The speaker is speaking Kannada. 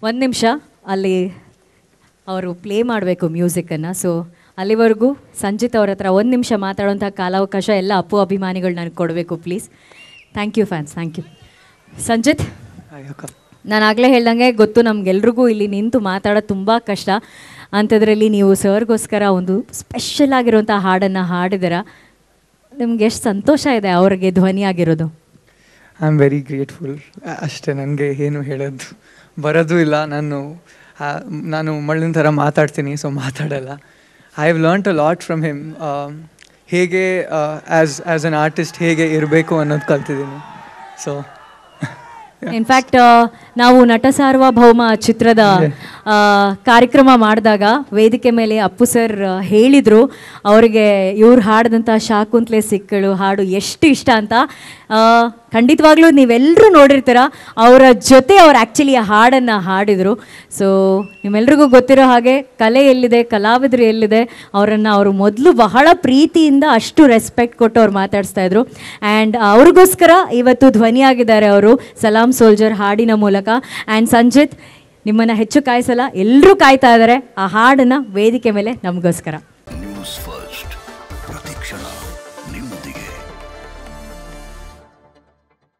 ಒಂದು ನಿಮಿಷ ಅಲ್ಲಿ ಅವರು ಪ್ಲೇ ಮಾಡಬೇಕು ಮ್ಯೂಸಿಕ್ಕನ್ನು ಸೊ ಅಲ್ಲಿವರೆಗೂ ಸಂಜಿತ್ ಅವ್ರ ಹತ್ರ ಒಂದು ನಿಮಿಷ ಮಾತಾಡೋಂಥ ಕಾಲಾವಕಾಶ ಎಲ್ಲ ಅಪ್ಪು ಅಭಿಮಾನಿಗಳು ನನಗೆ ಕೊಡಬೇಕು please thank you fans thank you Sanjith ನಾನು ಆಗಲೇ ಹೇಳ್ದಂಗೆ ಗೊತ್ತು ನಮಗೆಲ್ರಿಗೂ ಇಲ್ಲಿ ನಿಂತು ಮಾತಾಡೋದು ತುಂಬ ಕಷ್ಟ ಅಂಥದ್ರಲ್ಲಿ ನೀವು ಸರ್ಗೋಸ್ಕರ ಒಂದು ಸ್ಪೆಷಲ್ ಆಗಿರುವಂಥ ಹಾಡನ್ನು ಹಾಡಿದಿರ ನಿಮ್ಗೆ ಎಷ್ಟು ಸಂತೋಷ ಇದೆ ಅವ್ರಿಗೆ ಧ್ವನಿಯಾಗಿರೋದು ಐ ಆಮ್ ವೆರಿ ಗ್ರೇಟ್ಫುಲ್ ಅಷ್ಟೇ ನನಗೆ ಏನು ಹೇಳೋದು ಬರೋದು ಇಲ್ಲ ನಾನು ಆ, ನಾನು ಮಳ್ಳಿನ ಥರ ಮಾತಾಡ್ತೀನಿ ಸೊ ಮಾತಾಡಲ್ಲ I have learnt a lot from him ಹೇಗೆ ಆ್ಯಸ್ ಆ್ಯಸ್ ಅನ್ ಆರ್ಟಿಸ್ಟ್ ಹೇಗೆ ಇರಬೇಕು ಅನ್ನೋದು ಕಲ್ತಿದ್ದೀನಿ ಸೊ ಇನ್ಫ್ಯಾಕ್ಟ್ ನಾವು ನಟ ಸಾರ್ವಭೌಮ ಚಿತ್ರದ ಆ, ಕಾರ್ಯಕ್ರಮ ಮಾಡಿದಾಗ ವೇದಿಕೆ ಮೇಲೆ ಅಪ್ಪು ಸರ್ ಹೇಳಿದರು ಅವರಿಗೆ ಇವ್ರು ಹಾಡಿದಂಥ ಶಾಕುಂತ್ಲೆ ಸಿಕ್ಕಳು ಹಾಡು ಎಷ್ಟು ಇಷ್ಟ ಅಂತ ಆ, ಖಂಡಿತವಾಗ್ಲೂ ನೀವೆಲ್ಲರೂ ನೋಡಿರ್ತೀರ ಅವರ ಜೊತೆ ಅವ್ರು ಆ್ಯಕ್ಚುಲಿ ಆ ಹಾಡನ್ನು ಹಾಡಿದರು ಸೊ ನಿಮ್ಮೆಲ್ರಿಗೂ ಗೊತ್ತಿರೋ ಹಾಗೆ ಕಲೆ ಎಲ್ಲಿದೆ ಕಲಾವಿದರು ಎಲ್ಲಿದೆ ಅವರನ್ನು ಅವರು ಮೊದಲು ಬಹಳ ಪ್ರೀತಿಯಿಂದ ಅಷ್ಟು ರೆಸ್ಪೆಕ್ಟ್ ಕೊಟ್ಟು ಅವ್ರು ಮಾತಾಡಿಸ್ತಾ ಇದ್ರು ಆ್ಯಂಡ್ ಅವ್ರಿಗೋಸ್ಕರ ಇವತ್ತು ಧ್ವನಿಯಾಗಿದ್ದಾರೆ ಅವರು ಸಲಾಂ ಸೋಲ್ಜರ್ ಹಾಡಿನ ಮೂಲಕ ಆ್ಯಂಡ್ ಸಂಜಿತ್ ನಿಮ್ಮನ್ನು ಹೆಚ್ಚು ಕಾಯಿಸಲ್ಲ ಎಲ್ಲರೂ ಕಾಯ್ತಾ ಇದ್ದಾರೆ ಆ ಹಾಡನ್ನು ವೇದಿಕೆ ಮೇಲೆ ನಮಗೋಸ್ಕರ ನ್ಯೂಸ್ ಫಸ್ಟ್